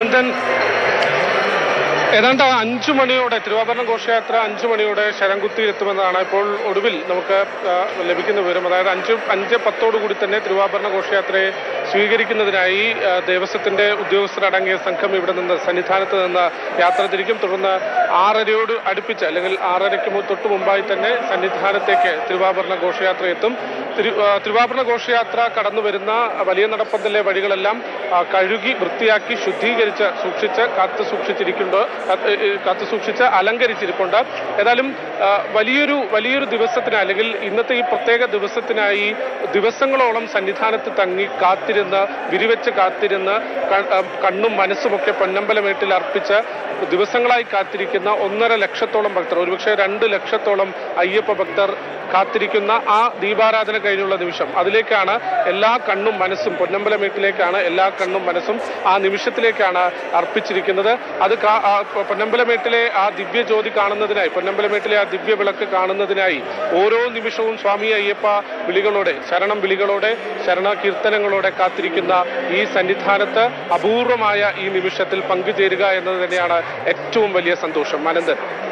അനന്തൻ ഏതാണ്ട് അഞ്ചു മണിയോടെ തിരുവാഭരണ ഘോഷയാത്ര അഞ്ചു മണിയോടെ ശരംകുത്തിയിലെത്തുമെന്നാണ് ഇപ്പോൾ ഒടുവിൽ നമുക്ക് ആ, ലഭിക്കുന്ന വിവരം അതായത് അഞ്ച് അഞ്ച് പത്തോടുകൂടി തന്നെ തിരുവാഭരണ ഘോഷയാത്രയെ സ്വീകരിക്കുന്നതിനായി ആ, ദേവസ്വത്തിന്റെ ഉദ്യോഗസ്ഥരടങ്ങിയ സംഘം ഇവിടെ നിന്ന് സന്നിധാനത്ത് നിന്ന് യാത്ര തിരിക്കും തുടർന്ന് ആറരയോട് അടുപ്പിച്ച് അല്ലെങ്കിൽ ആറരയ്ക്ക് മു- തൊട്ട് മുമ്പായി തന്നെ സന്നിധാനത്തേക്ക് തിരുവാഭരണ ഘോഷയാത്ര എത്തും തിരു ആ, തിരുവാഭരണ ഘോഷയാത്ര കടന്നു വരുന്ന വലിയ നടപ്പന്തലിലെ വഴികളെല്ലാം ആ, കഴുകി വൃത്തിയാക്കി ശുദ്ധീകരിച്ച് സൂക്ഷിച്ച് കാത്തു സൂക്ഷിച്ചിരിക്കുന്നുണ്ട് കാത്ത് ഏ, കാത്തു സൂക്ഷിച്ച് അലങ്കരിച്ചിരിപ്പുണ്ട് ഏതായാലും ആ, വലിയൊരു വലിയൊരു ദിവസത്തിന് അല്ലെങ്കിൽ ഇന്നത്തെ ഈ പ്രത്യേക ദിവസത്തിനായി ദിവസങ്ങളോളം സന്നിധാനത്ത് തങ്ങി കാത്തിരുന്ന് വിരിവെച്ച് കാത്തിരുന്ന് ക- ആ, കണ്ണും മനസ്സുമൊക്കെ പൊന്നമ്പലമേട്ടിൽ അർപ്പിച്ച് ദിവസങ്ങളായി കാത്തിരിക്കുന്ന ഒന്നര ലക്ഷത്തോളം ഭക്തർ ഒരുപക്ഷെ രണ്ട് ലക്ഷത്തോളം അയ്യപ്പ ഭക്തർ കാത്തിരിക്കുന്ന ആ ദീപാരാധന കഴിഞ്ഞുള്ള നിമിഷം അതിലേക്കാണ് എല്ലാ കണ്ണും മനസ്സും പൊന്നമ്പലമേട്ടിലേക്കാണ് എല്ലാ കണ്ണും മനസ്സും ആ നിമിഷത്തിലേക്കാണ് അർപ്പിച്ചിരിക്കുന്നത് അത് കാ- ആ പൊന്നമ്പലമേട്ടിലെ ആ ദിവ്യ ജ്യോതി കാണുന്നതിനായി പൊന്നമ്പലമേട്ടിലെ ആ ദിവ്യ വിളക്ക് കാണുന്നതിനായി ഓരോ നിമിഷവും സ്വാമി അയ്യപ്പ വിളികളോടെ ശരണം വിളികളോടെ ശരണ കീർത്തനങ്ങളോടെ കാത്തിരിക്കുന്ന ഈ സന്നിധാനത്ത് അപൂർവമായ ഈ നിമിഷത്തിൽ പങ്കുചേരുക എന്നത് തന്നെയാണ് ഏറ്റവും വലിയ സന്തോഷം അനന്തൻ